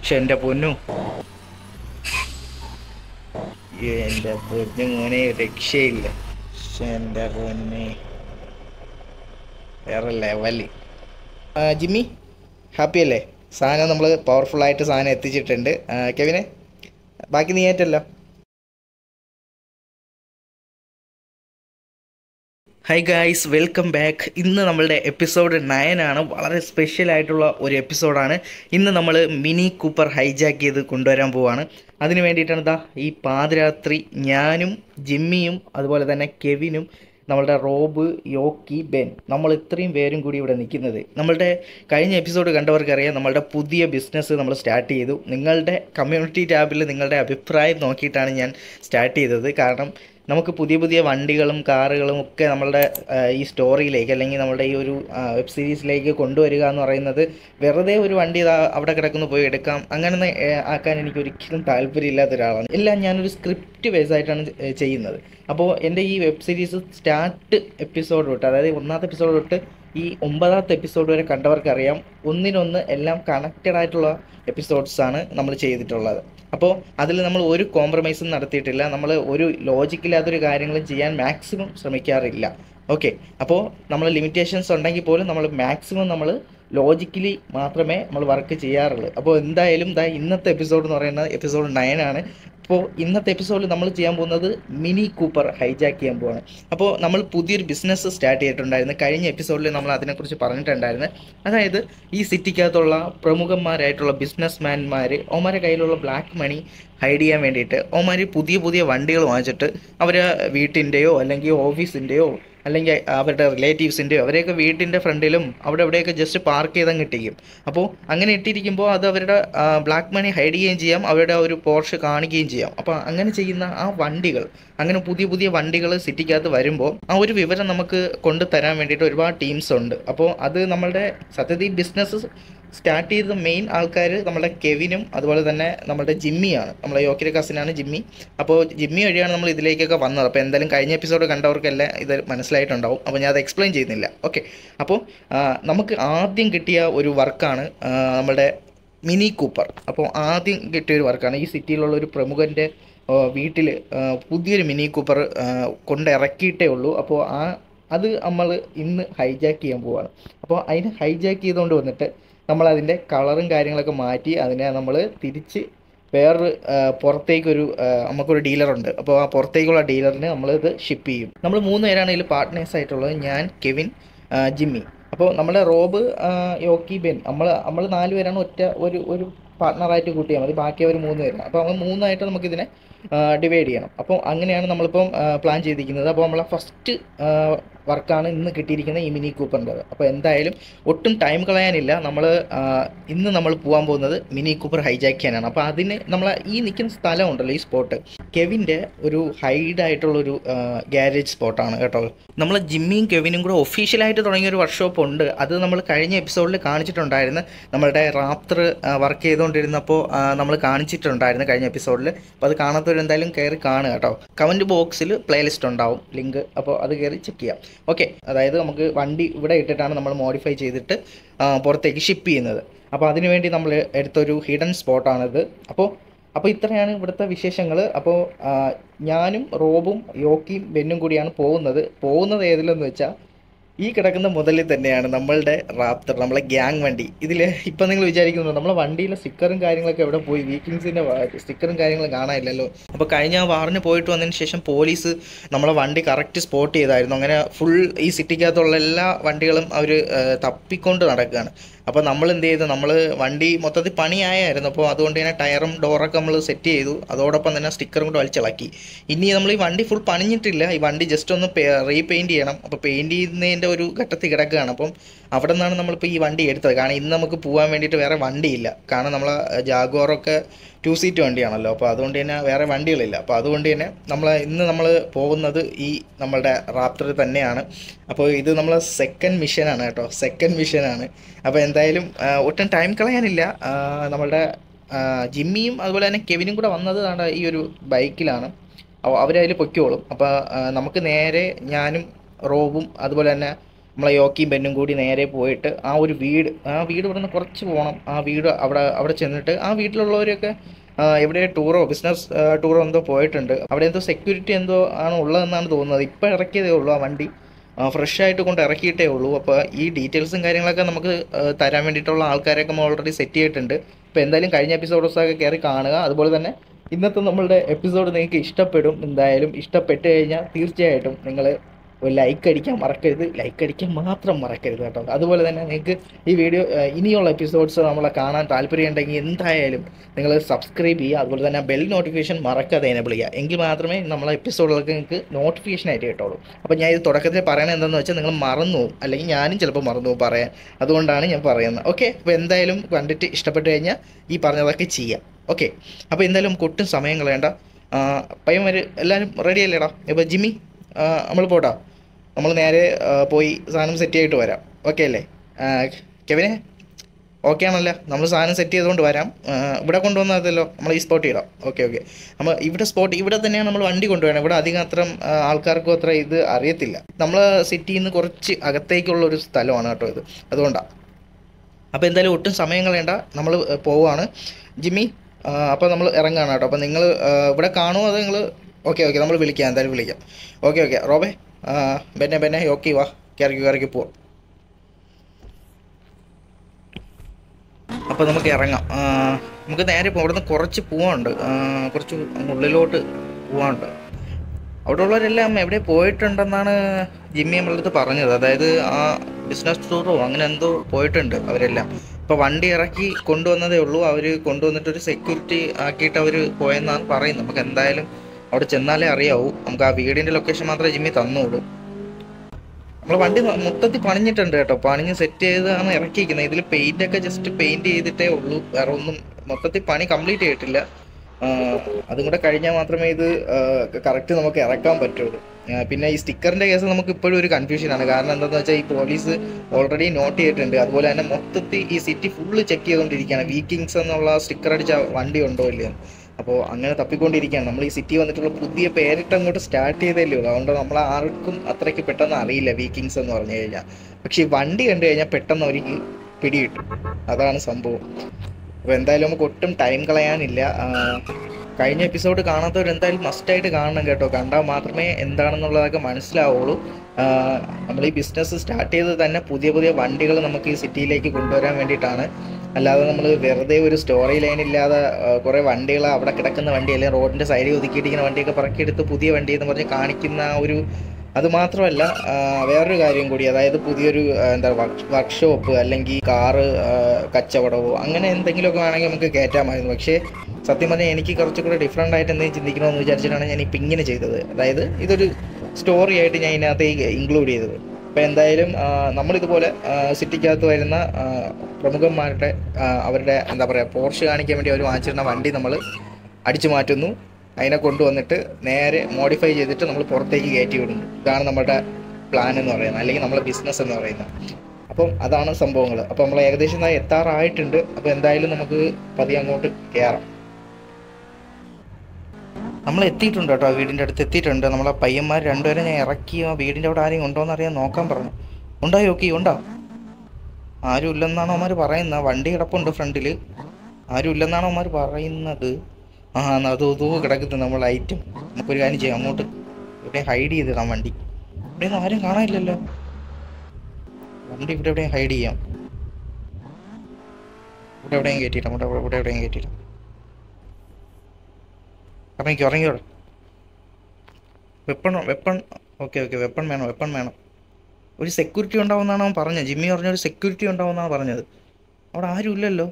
പക്ഷെ എൻ്റെ പൊന്നു എൻ്റെ പൊന്നു മോനെ രക്ഷയില്ല പക്ഷെ എൻ്റെ പൊന്നെ വേറെ ലെവല് ജിമ്മി ഹാപ്പി അല്ലേ സാധനം നമ്മൾ പവർഫുൾ ആയിട്ട് സാധനം എത്തിച്ചിട്ടുണ്ട് ആ, കെവിനെ ബാക്കി നീ ഏറ്റല്ലോ ഹായ് ഗായ്സ് വെൽക്കം ബാക്ക് ഇന്ന് നമ്മളുടെ എപ്പിസോഡ് നയൻ ആണ് വളരെ സ്പെഷ്യൽ ആയിട്ടുള്ള ഒരു എപ്പിസോഡാണ് ഇന്ന് നമ്മൾ മിനി കൂപ്പർ ഹൈജാക്ക് ചെയ്ത് കൊണ്ടുവരാൻ പോവാണ് അതിന് വേണ്ടിയിട്ടാണ് ഇതാ ഈ പാതിരാത്രി ഞാനും ജിമ്മിയും അതുപോലെ തന്നെ കെവിനും നമ്മളുടെ റോബ് യോക്കി ബെൻ നമ്മൾ ഇത്രയും പേരും കൂടി ഇവിടെ നിൽക്കുന്നത് നമ്മളുടെ കഴിഞ്ഞ എപ്പിസോഡ് കണ്ടവർക്കറിയാം നമ്മളുടെ പുതിയ ബിസിനസ് നമ്മൾ സ്റ്റാർട്ട് ചെയ്തു നിങ്ങളുടെ കമ്മ്യൂണിറ്റി ടാബിൽ നിങ്ങളുടെ അഭിപ്രായം നോക്കിയിട്ടാണ് ഞാൻ സ്റ്റാർട്ട് ചെയ്തത് കാരണം നമുക്ക് പുതിയ പുതിയ വണ്ടികളും കാറുകളും ഒക്കെ നമ്മളുടെ ആ, ഈ സ്റ്റോറിയിലേക്ക് അല്ലെങ്കിൽ നമ്മുടെ ഈ ഒരു വെബ് സീരീസിലേക്ക് കൊണ്ടുവരിക എന്ന് പറയുന്നത് വെറുതെ ഒരു വണ്ടി ഇതാ അവിടെ കിടക്കുന്നു പോയി എടുക്കാം അങ്ങനെ ഏ, ആക്കാൻ എനിക്ക് ഒരിക്കലും താല്പര്യമില്ലാത്ത ഒരാളാണ് എല്ലാം ഞാനൊരു സ്ക്രിപ്റ്റ് ബേസ് ആയിട്ടാണ് ഏ, ചെയ്യുന്നത് അപ്പോൾ എൻ്റെ ഈ വെബ് സീരീസ് സ്റ്റാർട്ട് എപ്പിസോഡ് തൊട്ട് അതായത് ഒന്നാമത്തെ എപ്പിസോഡ് തൊട്ട് ഈ ഒമ്പതാമത്തെ എപ്പിസോഡ് വരെ കണ്ടവർക്കറിയാം ഒന്നിനൊന്ന് എല്ലാം കണക്റ്റഡ് ആയിട്ടുള്ള എപ്പിസോഡ്സ് ആണ് നമ്മൾ ചെയ്തിട്ടുള്ളത് അപ്പോൾ അതിൽ നമ്മൾ ഒരു കോംപ്രമൈസും നടത്തിയിട്ടില്ല നമ്മൾ ഒരു ലോജിക്കില്ലാത്തൊരു കാര്യങ്ങളും ചെയ്യാൻ മാക്സിമം ശ്രമിക്കാറില്ല ഓക്കെ അപ്പോൾ നമ്മൾ ലിമിറ്റേഷൻസ് ഉണ്ടെങ്കിൽ പോലും നമ്മൾ മാക്സിമം നമ്മൾ ലോജിക്കലി മാത്രമേ നമ്മൾ വർക്ക് ചെയ്യാറുള്ളൂ അപ്പോൾ എന്തായാലും ദാ ഇന്നത്തെ എപ്പിസോഡ് എന്ന് പറയുന്നത് എപ്പിസോഡ് നയൻ ആണ് അപ്പോൾ ഇന്നത്തെ എപ്പിസോഡിൽ നമ്മൾ ചെയ്യാൻ പോകുന്നത് മിനി കൂപ്പർ ഹൈജാക്ക് ചെയ്യാൻ പോവാണ് അപ്പോൾ നമ്മൾ പുതിയൊരു ബിസിനസ് സ്റ്റാർട്ട് ചെയ്തിട്ടുണ്ടായിരുന്നു കഴിഞ്ഞ എപ്പിസോഡിൽ നമ്മൾ അതിനെക്കുറിച്ച് പറഞ്ഞിട്ടുണ്ടായിരുന്നു അതായത് ഈ സിറ്റിക്കകത്തുള്ള പ്രമുഖന്മാരായിട്ടുള്ള ബിസിനസ് മാൻമാർ അവന്മാരുടെ കയ്യിലുള്ള ബ്ലാക്ക് മണി ഹൈഡ് ചെയ്യാൻ വേണ്ടിയിട്ട് അവന്മാർ പുതിയ പുതിയ വണ്ടികൾ വാങ്ങിച്ചിട്ട് അവർ വീട്ടിൻ്റെയോ അല്ലെങ്കിൽ ഓഫീസിൻ്റെയോ അല്ലെങ്കിൽ അവരുടെ റിലേറ്റീവ്സിൻ്റെയോ അവരെയൊക്കെ വീട്ടിൻ്റെ ഫ്രണ്ടിലും അവിടെ എവിടെയൊക്കെ ജസ്റ്റ് പാർക്ക് ചെയ്തങ്ങ് ഇട്ടിരിക്കും അപ്പോൾ അങ്ങനെ ഇട്ടിരിക്കുമ്പോൾ അത് അവരുടെ ബ്ലാക്ക് മണി ഹൈഡ് ചെയ്യുകയും ചെയ്യാം അവരുടെ ഒരു പോർഷ് കാണിക്കുകയും ചെയ്യാം അപ്പോൾ അങ്ങനെ ചെയ്യുന്ന ആ വണ്ടികൾ അങ്ങനെ പുതിയ പുതിയ വണ്ടികൾ സിറ്റിക്കകത്ത് വരുമ്പോൾ ആ ഒരു വിവരം നമുക്ക് കൊണ്ടുതരാൻ വേണ്ടിയിട്ട് ഒരുപാട് ടീംസ് ഉണ്ട് അപ്പോൾ അത് നമ്മളുടെ സത്യത്തിൽ ബിസിനസ് സ്റ്റാർട്ട് ചെയ്ത മെയിൻ ആൾക്കാർ നമ്മുടെ കെവിനും അതുപോലെ തന്നെ നമ്മുടെ ജിമ്മിയാണ് നമ്മളെ യോക്കിര കസിനാണ് ജിമ്മി അപ്പോൾ ജിമ്മി വഴിയാണ് നമ്മൾ ഇതിലേക്കൊക്കെ വന്നത് അപ്പോൾ എന്തായാലും കഴിഞ്ഞ എപ്പിസോഡ് കണ്ടവർക്കെല്ലാം ഇത് മനസ്സിലായിട്ടുണ്ടാവും അപ്പോൾ ഞാൻ അത് എക്സ്പ്ലെയിൻ ചെയ്യുന്നില്ല ഓക്കെ അപ്പോൾ ആ, നമുക്ക് ആദ്യം കിട്ടിയ ഒരു വർക്കാണ് നമ്മുടെ മിനി കൂപ്പർ അപ്പോൾ ആദ്യം കിട്ടിയ ഒരു വർക്കാണ് ഈ സിറ്റിയിലുള്ള ഒരു പ്രമുഖൻ്റെ വീട്ടിൽ പുതിയൊരു മിനി കൂപ്പർ കൊണ്ടിറക്കിയിട്ടേ ഉള്ളൂ അപ്പോൾ ആ അത് നമ്മൾ ഇന്ന് ഹൈജാക്ക് ചെയ്യാൻ പോവാണ് അപ്പോൾ അതിന് ഹൈജാക്ക് ചെയ്തുകൊണ്ട് വന്നിട്ട് നമ്മൾ അതിൻ്റെ കളറും കാര്യങ്ങളൊക്കെ മാറ്റി അതിനെ നമ്മൾ തിരിച്ച് വേറൊരു ആ, പുറത്തേക്കൊരു ആ, നമുക്കൊരു ഡീലറുണ്ട് അപ്പോൾ ആ പുറത്തേക്കുള്ള ഡീലറിന് നമ്മളിത് ഷിപ്പ് ചെയ്യും നമ്മൾ മൂന്ന് പേരാണ് ഇതിൽ പാർട്ട്നേഴ്സ് ആയിട്ടുള്ളത് ഞാൻ കെവിൻ ആ, ജിമ്മി അപ്പോൾ നമ്മുടെ റോബ് ആ, യോക്കി ബെൻ നമ്മൾ നമ്മൾ നാല് പേരാണ് ഒറ്റ ഒരു ഒരു പാർട്ട്ണറായിട്ട് കൂട്ടിയാൽ മതി ബാക്കി അവർ മൂന്ന് പേരാണ് അപ്പോൾ നമ്മൾ മൂന്നായിട്ട് നമുക്കിതിനെ ഡിവൈഡ് ചെയ്യണം അപ്പോൾ അങ്ങനെയാണ് നമ്മളിപ്പം പ്ലാൻ ചെയ്തിരിക്കുന്നത് അപ്പോൾ നമ്മളെ ഫസ്റ്റ് വർക്കാണ് ഇന്ന് കിട്ടിയിരിക്കുന്ന ഈ മിനി കൂപ്പറിൻ്റെത് അപ്പോൾ എന്തായാലും ഒട്ടും ടൈം കളയാനില്ല നമ്മൾ ഇന്ന് നമ്മൾ പോകാൻ പോകുന്നത് മിനി കൂപ്പർ ഹൈജാക്ക് ചെയ്യാനാണ് അപ്പോൾ അതിന് നമ്മൾ ഈ നിൽക്കുന്ന സ്ഥലം ഉണ്ടല്ലോ ഈ സ്പോട്ട് കെവിൻ്റെ ഒരു ഹൈഡ് ആയിട്ടുള്ളൊരു ഗ്യാരേജ് സ്പോട്ടാണ് കേട്ടോ നമ്മൾ ജിമ്മിയും കെവിനും കൂടെ ഒഫീഷ്യലായിട്ട് തുടങ്ങിയ ഒരു വർക്ക്ഷോപ്പ് ഉണ്ട് അത് നമ്മൾ കഴിഞ്ഞ എപ്പിസോഡിൽ കാണിച്ചിട്ടുണ്ടായിരുന്നു നമ്മളുടെ റാപ്തർ വർക്ക് ചെയ്തുകൊണ്ടിരുന്നപ്പോൾ നമ്മൾ കാണിച്ചിട്ടുണ്ടായിരുന്നു കഴിഞ്ഞ എപ്പിസോഡിൽ അപ്പോൾ അത് കാണാത്തവർ എന്തായാലും കയറി കാണുക കേട്ടോ കമൻറ്റ് ബോക്സിൽ പ്ലേലിസ്റ്റ് ഉണ്ടാവും ലിങ്ക് അപ്പോൾ അത് കയറി ചെക്ക് ചെയ്യാം ഓക്കെ അതായത് നമുക്ക് വണ്ടി ഇവിടെ ഇട്ടിട്ടാണ് നമ്മൾ മോഡിഫൈ ചെയ്തിട്ട് ആ, പുറത്തേക്ക് ഷിപ്പ് ചെയ്യുന്നത് അപ്പോൾ അതിനുവേണ്ടി നമ്മൾ എടുത്തൊരു ഹിഡൻ സ്പോട്ടാണിത് അപ്പോൾ അപ്പോൾ ഇത്രയാണ് ഇവിടുത്തെ വിശേഷങ്ങൾ അപ്പോൾ ആ, ഞാനും റോബും യോക്കിയും ബെന്നും കൂടിയാണ് പോകുന്നത് പോകുന്നത് ഏതിലെന്ന് വെച്ചാൽ ഈ കിടക്കുന്ന മുതലിൽ തന്നെയാണ് നമ്മളുടെ റാപ്തർ നമ്മളെ ഗ്യാങ് വണ്ടി ഇതിൽ ഇപ്പം നിങ്ങൾ വിചാരിക്കുന്നു നമ്മളെ വണ്ടിയിലെ സ്റ്റിക്കറും കാര്യങ്ങളൊക്കെ എവിടെ പോയി വീക്കിങ്സിൻ്റെ സ്റ്റിക്കറും കാര്യങ്ങളും കാണാനില്ലല്ലോ അപ്പോൾ കഴിഞ്ഞ വാറിന് പോയിട്ട് വന്നതിന് ശേഷം പോലീസ് നമ്മളെ വണ്ടി കറക്റ്റ് സ്പോട്ട് ചെയ്തായിരുന്നു അങ്ങനെ ഫുൾ ഈ സിറ്റിക്കകത്തുള്ള എല്ലാ വണ്ടികളും അവർ തപ്പിക്കൊണ്ട് നടക്കുകയാണ് അപ്പോൾ നമ്മൾ എന്ത് ചെയ്തു നമ്മൾ വണ്ടി മൊത്തത്തിൽ പണിയായായിരുന്നു അപ്പോൾ അതുകൊണ്ട് തന്നെ ടയറും ഡോറൊക്കെ നമ്മൾ സെറ്റ് ചെയ്തു അതോടൊപ്പം തന്നെ സ്റ്റിക്കറും കൂടെ വലിച്ചിളക്കി ഇനി നമ്മൾ ഈ വണ്ടി ഫുൾ പണിഞ്ഞിട്ടില്ല ഈ വണ്ടി ജസ്റ്റ് ഒന്ന് റീപെയിൻറ്റ് ചെയ്യണം അപ്പോൾ പെയിൻറ്റ് ചെയ്യുന്നതിൻ്റെ ഒരു ഘട്ടത്തിൽ കിടക്കുകയാണ് അപ്പം അവിടെ നിന്നാണ് നമ്മളിപ്പോൾ ഈ വണ്ടി എടുത്തത് കാരണം ഇന്ന് നമുക്ക് പോകാൻ വേണ്ടിയിട്ട് വേറെ വണ്ടിയില്ല കാരണം നമ്മളെ ജാഗോറൊക്കെ ടു സീറ്റ് വണ്ടിയാണല്ലോ അപ്പോൾ അതുകൊണ്ട് തന്നെ വേറെ വണ്ടികളില്ല അപ്പോൾ അതുകൊണ്ട് തന്നെ നമ്മൾ ഇന്ന് നമ്മൾ പോകുന്നത് ഈ നമ്മളുടെ റാപ്റ്റർ തന്നെയാണ് അപ്പോൾ ഇത് നമ്മളെ സെക്കൻഡ് മിഷനാണ് കേട്ടോ സെക്കൻഡ് മിഷനാണ് അപ്പോൾ എന്തായാലും ആ, ഒട്ടും ടൈം കളയാനില്ല ആ, നമ്മളുടെ ആ, ജിമ്മിയും അതുപോലെ തന്നെ കെവിനും കൂടെ വന്നത് ദാണ്ട ഈ ഒരു ബൈക്കിലാണ് അവരതിൽ പൊയ്ക്കോളും അപ്പോൾ നമുക്ക് നേരെ ഞാനും റോബും അതുപോലെ തന്നെ നമ്മളെ യോക്കിയും പെന്നും കൂടി നേരെ പോയിട്ട് ആ ഒരു വീട് ആ വീട് ഇവിടെ നിന്ന് കുറച്ച് പോകണം ആ വീട് അവിടെ അവിടെ ചെന്നിട്ട് ആ വീട്ടിലുള്ളവരൊക്കെ ആ, എവിടെ ടൂറോ ബിസിനസ് ടൂറോ എന്തോ പോയിട്ടുണ്ട് അവിടെ എന്തോ സെക്യൂരിറ്റി എന്തോ ആണ് ഉള്ളതെന്നാണ് തോന്നുന്നത് ഇപ്പോൾ ഇറക്കിയതേ ഉള്ളൂ ആ വണ്ടി ഫ്രഷ് ആയിട്ട് കൊണ്ട് ഇറക്കിയിട്ടേ ഉള്ളൂ അപ്പോൾ ഈ ഡീറ്റെയിൽസും കാര്യങ്ങളൊക്കെ നമുക്ക് ആ, തരാൻ വേണ്ടിയിട്ടുള്ള ആൾക്കാരെയൊക്കെ നമ്മൾ ഓൾറെഡി സെറ്റ് ചെയ്തിട്ടുണ്ട് അപ്പോൾ എന്തായാലും കഴിഞ്ഞ എപ്പിസോഡ്സൊക്കെ കയറി കാണുക അതുപോലെ തന്നെ ഇന്നത്തെ നമ്മളുടെ എപ്പിസോഡ് നിങ്ങൾക്ക് ഇഷ്ടപ്പെടും എന്തായാലും ഇഷ്ടപ്പെട്ട് കഴിഞ്ഞാൽ തീർച്ചയായിട്ടും നിങ്ങൾ ഒരു ലൈക്ക് അടിക്കാൻ മറക്കരുത് ലൈക്ക് അടിക്കാൻ മാത്രം മറക്കരുത് കേട്ടോ അതുപോലെ തന്നെ നിങ്ങൾക്ക് ഈ വീഡിയോ ഏഹ്, ഇനിയുള്ള എപ്പിസോഡ്സ് നമ്മളെ കാണാൻ താല്പര്യമുണ്ടെങ്കിൽ എന്തായാലും നിങ്ങൾ സബ്സ്ക്രൈബ് ചെയ്യുക അതുപോലെ തന്നെ ബെൽ നോട്ടിഫിക്കേഷൻ മറക്കാതെ എനേബിൾ ചെയ്യുക എങ്കിൽ മാത്രമേ നമ്മളെ എപ്പിസോഡുകൾക്ക് നിങ്ങൾക്ക് നോട്ടിഫിക്കേഷൻ ആയിട്ട് കിട്ടുള്ളൂ അപ്പോൾ ഞാൻ ഇത് തുടക്കത്തിൽ പറയണത് എന്താണെന്ന് വെച്ചാൽ നിങ്ങൾ മറന്നു പോകും അല്ലെങ്കിൽ ഞാനും ചിലപ്പോൾ മറന്നു പോകും പറയാൻ അതുകൊണ്ടാണ് ഞാൻ പറയുന്നത് ഓക്കെ അപ്പോൾ എന്തായാലും കണ്ടിട്ട് ഇഷ്ടപ്പെട്ട് കഴിഞ്ഞാൽ ഈ പറഞ്ഞതൊക്കെ ചെയ്യാം ഓക്കെ അപ്പോൾ എന്തായാലും നമുക്ക് ഒട്ടും സമയം കളയണ്ട ആ, പയ്യന്മാർ എല്ലാവരും റെഡി അല്ലേടാ ഇപ്പോൾ ജിമ്മി നമ്മൾ പോട്ടാ നമ്മൾ നേരെ ആ, പോയി സാധനം സെറ്റ് ചെയ്തിട്ട് വരാം ഓക്കെ അല്ലേ ആ, കെവിനെ ഓക്കെ ആണല്ലോ നമ്മൾ സാധനം സെറ്റ് ചെയ്തുകൊണ്ട് വരാം ആ, ഇവിടെ കൊണ്ടുവന്നതല്ലോ നമ്മൾ ഈ സ്പോട്ട് ഇടാം ഓക്കെ ഓക്കെ നമ്മൾ ഇവിടെ സ്പോട്ട് ഇവിടെ തന്നെയാണ് നമ്മൾ വണ്ടി കൊണ്ടുപോകണം ഇവിടെ അധികം അത്ര ആ, ആൾക്കാർക്കും അത്ര ഇത് അറിയത്തില്ല നമ്മൾ സിറ്റിയിൽ നിന്ന് കുറച്ച് അകത്തേക്കുള്ള ഒരു സ്ഥലമാണ് കേട്ടോ ഇത് അതുകൊണ്ടാണ് അപ്പോൾ എന്തായാലും ഒട്ടും സമയം കളയണ്ട നമ്മൾ പോവുകയാണ് ജിമ്മി അപ്പോൾ നമ്മൾ ഇറങ്ങുകയാണ് കേട്ടോ അപ്പോൾ നിങ്ങൾ ഇവിടെ കാണുമോ അത് നിങ്ങൾ ഓക്കെ ഓക്കെ നമ്മൾ വിളിക്കാം എന്തായാലും വിളിക്കാം ഓക്കെ ഓക്കെ റോബേ ആ, ബെന്നെ ബെന്നെ ഓക്കെ വാ കയറിക്ക് കയറിക്ക് പോവാം അപ്പോൾ നമുക്ക് ഇറങ്ങാം ആ, നമുക്ക് നേരെ ഇപ്പോൾ ഇവിടുന്ന് കുറച്ച് പോവാനുണ്ട് ആ, കുറച്ച് അങ്ങ് ഉള്ളിലോട്ട് പോവാനുണ്ട് അവിടെ ഉള്ളവരെല്ലാം എവിടെ പോയിട്ടുണ്ടെന്നാണ് ജിമ്മി നമ്മളുടെ അടുത്ത് പറഞ്ഞത് അതായത് ആ ബിസിനസ് ടൂറോ അങ്ങനെ എന്തോ പോയിട്ടുണ്ട് അവരെല്ലാം ഇപ്പോൾ വണ്ടി ഇറക്കി കൊണ്ടുവന്നതേ ഉള്ളൂ അവർ കൊണ്ടുവന്നിട്ട് ഒരു സെക്യൂരിറ്റി ആക്കിയിട്ട് അവർ പോയെന്നാണ് പറയുന്നത് നമുക്ക് എന്തായാലും അവിടെ ചെന്നാലേ അറിയാവൂ നമുക്ക് ആ വീടിൻ്റെ ലൊക്കേഷൻ മാത്രമേ ജിമ്മി തന്നുള്ളൂ നമ്മൾ വണ്ടി ന- മൊത്തത്തിൽ പണിഞ്ഞിട്ടുണ്ട് കേട്ടോ പണിഞ്ഞ് സെറ്റ് ചെയ്താണ് ഇറക്കിയിരിക്കുന്നത് ഇതിൽ പെയിന്റ് ഒക്കെ ജസ്റ്റ് പെയിന്റ് ചെയ്തിട്ടേ ഉള്ളൂ വേറെ ഒന്നും മൊത്തത്തിൽ പണി കംപ്ലീറ്റ് ചെയ്തിട്ടില്ല ആ, അതും കൂടെ കഴിഞ്ഞാൽ മാത്രമേ ഇത് കറക്റ്റ് നമുക്ക് ഇറക്കാൻ പറ്റുള്ളൂ ആ, പിന്നെ ഈ സ്റ്റിക്കറിന്റെ കേസ് നമുക്ക് ഇപ്പോഴും ഒരു കൺഫ്യൂഷനാണ് കാരണം എന്താണെന്ന് വെച്ചാൽ ഈ പോലീസ് ഓൾറെഡി നോട്ട് ചെയ്തിട്ടുണ്ട് അതുപോലെ തന്നെ മൊത്തത്തിൽ ഈ സിറ്റി ഫുള്ള് ചെക്ക് ചെയ്തുകൊണ്ടിരിക്കുകയാണ് വീക്കിങ്സ് എന്നുള്ള സ്റ്റിക്കർ അടിച്ച വണ്ടി ഉണ്ടോ ഇല്ലയോ അപ്പോൾ അങ്ങനെ തപ്പിക്കൊണ്ടിരിക്കുകയാണ് നമ്മൾ ഈ സിറ്റി വന്നിട്ടുള്ള പുതിയ പേരിട്ട് അങ്ങോട്ട് സ്റ്റാർട്ട് ചെയ്തല്ലേ ഉള്ളൂ അതുകൊണ്ട് നമ്മൾ ആർക്കും അത്രയ്ക്ക് പെട്ടെന്ന് അറിയില്ല വീക്കിങ്സ് എന്ന് പറഞ്ഞു കഴിഞ്ഞാൽ പക്ഷേ ഈ വണ്ടി കണ്ടു കഴിഞ്ഞാൽ പെട്ടെന്ന് അവർക്ക് പിടികിട്ടും അതാണ് സംഭവം അപ്പോൾ എന്തായാലും നമുക്ക് ഒട്ടും ടൈം കളയാനില്ല ആ, കഴിഞ്ഞ എപ്പിസോഡ് കാണാത്തവർ എന്തായാലും മസ്റ്റായിട്ട് കാണണം കേട്ടോ കണ്ടാൽ മാത്രമേ എന്താണെന്നുള്ളതൊക്കെ മനസ്സിലാവുള്ളൂ നമ്മൾ ഈ ബിസിനസ് സ്റ്റാർട്ട് ചെയ്തത് തന്നെ പുതിയ പുതിയ വണ്ടികൾ നമുക്ക് ഈ സിറ്റിയിലേക്ക് കൊണ്ടുവരാൻ വേണ്ടിയിട്ടാണ് അല്ലാതെ നമ്മൾ വെറുതെ ഒരു സ്റ്റോറി ലൈൻ ഇല്ലാതെ കുറേ വണ്ടികൾ അവിടെ കിടക്കുന്ന വണ്ടി അല്ലെങ്കിൽ റോഡിൻ്റെ സൈഡിൽ ഒതുക്കിയിട്ടിരിക്കുന്ന വണ്ടിയൊക്കെ പറക്കിയെടുത്ത് പുതിയ വണ്ടി എന്ന് പറഞ്ഞ് കാണിക്കുന്ന ആ ഒരു അത് മാത്രമല്ല ആ, വേറൊരു കാര്യം കൂടി അതായത് പുതിയൊരു ആ, എന്താ വർക്ക്ഷോപ്പ് അല്ലെങ്കിൽ കാറ് ആ, കച്ചവടമോ അങ്ങനെ എന്തെങ്കിലുമൊക്കെ വേണമെങ്കിൽ നമുക്ക് കയറ്റാമായിരുന്നു പക്ഷേ സത്യം പറഞ്ഞാൽ എനിക്ക് കുറച്ചുകൂടെ ഡിഫറെൻ്റ് ആയിട്ട് എന്തെങ്കിലും ചിന്തിക്കണമെന്ന് വിചാരിച്ചിട്ടാണ് ഞാൻ ഇപ്പം ഇങ്ങനെ ചെയ്തത് അതായത് ഇതൊരു സ്റ്റോറി ആയിട്ട് ഞാൻ ഇതിനകത്തേക്ക് ഇൻക്ലൂഡ് ചെയ്തത് അപ്പോൾ എന്തായാലും ആ, നമ്മളിതുപോലെ ആ, സിറ്റിക്കകത്ത് വരുന്ന ആ, പ്രമുഖന്മാരുടെ ആ, അവരുടെ എന്താ പറയുക പോർഷ് കാണിക്കാൻ വേണ്ടി അവർ വാങ്ങിച്ചിരുന്ന വണ്ടി നമ്മൾ അടിച്ചു മാറ്റുന്നു അതിനെ കൊണ്ടുവന്നിട്ട് നേരെ മോഡിഫൈ ചെയ്തിട്ട് നമ്മൾ പുറത്തേക്ക് കയറ്റി വിടുന്നു ഇതാണ് നമ്മുടെ പ്ലാൻ എന്ന് പറയുന്നത് അല്ലെങ്കിൽ നമ്മളെ ബിസിനസ് എന്ന് പറയുന്നത് അപ്പം അതാണ് സംഭവങ്ങൾ അപ്പോൾ നമ്മൾ ഏകദേശം ദാ എത്താറായിട്ടുണ്ട് അപ്പോൾ എന്തായാലും നമുക്ക് പതിയെ അങ്ങോട്ട് കയറാം നമ്മൾ എത്തിയിട്ടുണ്ട് കേട്ടോ ആ വീടിൻ്റെ അടുത്ത് എത്തിയിട്ടുണ്ട് നമ്മളെ പയ്യന്മാർ രണ്ടുപേരെ ഞാൻ ഇറക്കി ആ വീടിൻ്റെ അവിടെ ആരെയും ഉണ്ടോ എന്ന് അറിയാൻ നോക്കാൻ പറഞ്ഞു ഉണ്ടായി ഓക്കെ ഉണ്ടോ ആരും ഇല്ലെന്നാണ് അവന്മാർ പറയുന്നത് വണ്ടി കിടപ്പുണ്ട് ഫ്രണ്ടിൽ ആരും ഇല്ലെന്നാണ് അവന്മാർ പറയുന്നത് ആ എന്നാ അത് തൂ കിടക്കുന്നത് നമ്മൾ ഐറ്റം നമുക്കൊരു കാര്യം ചെയ്യാം അങ്ങോട്ട് ഇവിടെ ഹൈഡ് ചെയ്തിടാം വണ്ടി ഇവിടെ ഒന്നും ആരും കാണാനില്ലല്ലോ വണ്ടി ഇവിടെ എവിടെയും ഹൈഡ് ചെയ്യാം ഇവിടെ എവിടെയും കയറ്റിയിട്ടാം ഇവിടെ ഇവിടെ എവിടെയും കയറ്റിയിട്ടാം ഇറങ്ങിക്കോ ഇറങ്ങിക്കോ weapon weapon okay okay weapon വേണം വെപ്പൺ വേണം ഒരു സെക്യൂരിറ്റി ഉണ്ടാവുമെന്നാണ് അവൻ പറഞ്ഞത് ജിമ്മി പറഞ്ഞ ഒരു സെക്യൂരിറ്റി ഉണ്ടാവുമെന്നാണ് പറഞ്ഞത് അവിടെ ആരും ഇല്ലല്ലോ